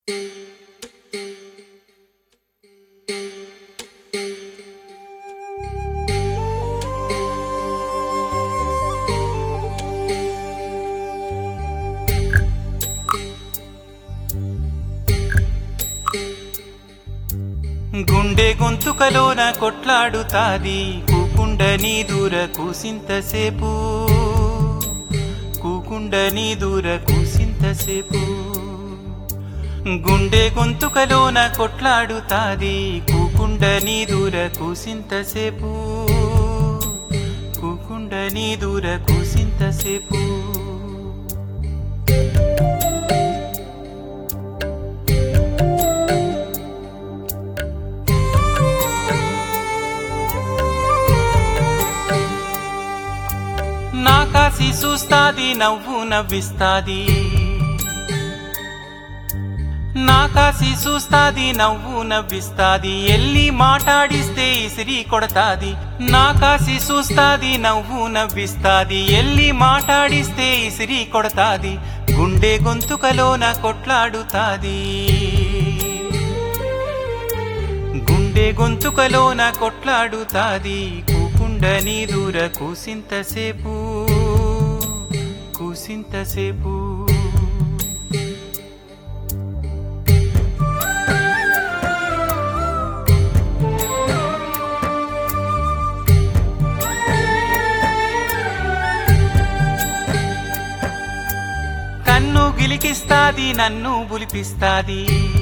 గుండె గొంతుకలోన కొట్లాడుతాది కూకుండ నీ దూర కూసింతసేపు కూకుండ నీ దూర కూసింతసేపు గుండె గొంతుకలోన కొట్లాడుతాది కూకుండ నీ దూర కూసింతసేపు కూకుండ నీ దూర కూసింతసేపు నా కాసి చూస్తాది నవ్వు నవ్విస్తాది నా కాసి చూస్తాది నవ్వు నవ్విస్తాది ఎల్లి మాట్లాడిస్తే ఇసిరి కొడతాది నా కాసి చూస్తాది నవ్వు నవ్విస్తాది ఎల్లి మాట్లాడిస్తే ఇసిరి కొడతాది గుండె గొంతుకలోన కొట్లాడుతాది గుండె గొంతుకలోన కొట్లాడుతాది కూకుండ నీ దూర కూసింతసేపు కూసింతసేపు కన్ను గిలికిస్తాది నన్ను బులిపిస్తాది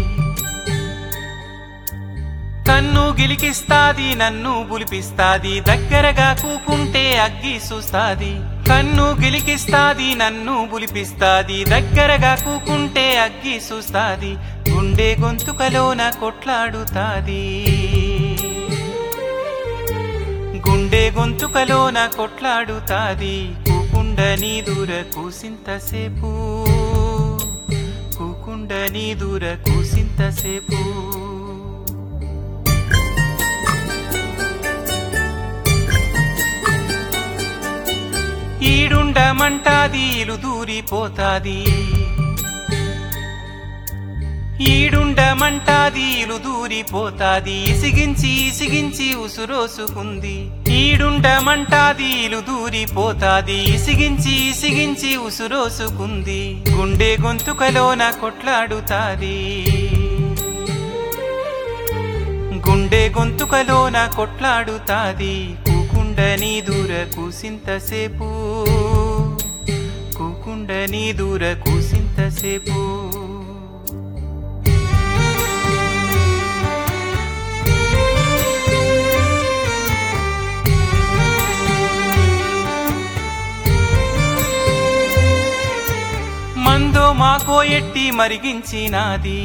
కన్ను గిలికిస్తాది నన్ను బులిపిస్తాది దగ్గరగా కూకుంటే అగ్గి చూస్తాది కన్ను గిలికిస్తాది నన్ను బులిపిస్తాది దగ్గరగా కూకుంటే అగ్గి చూస్తాది గుండె గొంతుకలోన కొట్లాడుతాది గుండె గొంతుకలోన కొట్లాడుతాది కూకుండ నీ దూర కూసింతసేపు కూకుండ నీ దూర కూసింతసేపు ఈడుండమంటాది ఇలు దూరిపోతాది ఈడుండమంటాది ఇలు దూరిపోతాది ఇసిగించి ఇసిగించి ఉసురోసుకుంది ఈడుండమంటాది ఇలు దూరిపోతాది ఇసిగించి ఇసిగించి ఉసురోసుకుంది గుండె గొంతుకలోన కొట్లాడుతాది గుండె గొంతుకలోన కొట్లాడుతాది కూకుండ నీ దూర కూసింతసేపు కూకుండ నీ దూర కూసింతసేపు మందో మాకో ఎట్టి మరిగించినాది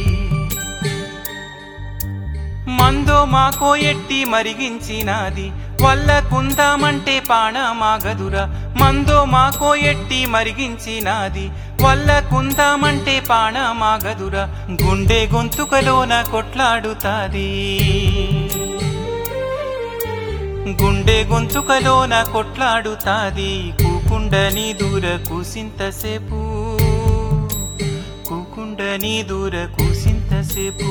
మందో మాకో ఎట్టి మరిగించినాది వల్ల కుందామంటే పాణమాగదురా మందో మాకో ఎట్టి మరిగించినాది వల్ల కుందామంటే పాణమాగదురా గుండె గొంతుకలోన కొట్లాడుతాది గుండె గొంతుకలోన కొట్లాడుతాది కూకుండ నీ దూర కూసింతసేపు కూకుండ నీ దూర కూసింతసేపు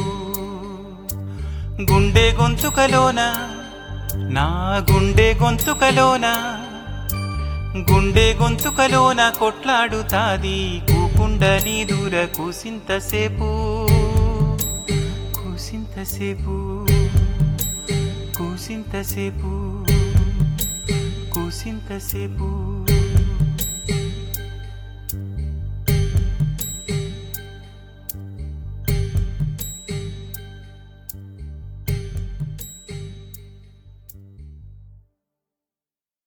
గుండె గొంతుకలోన నా గుండె గొంతుకలోన గుండె గొంతుకలోన కొట్లాడుతాది కూకుండ నీ దూర కూసింతసేపు కూసింతసేపు కూసింతసేపు కూసింతసేపు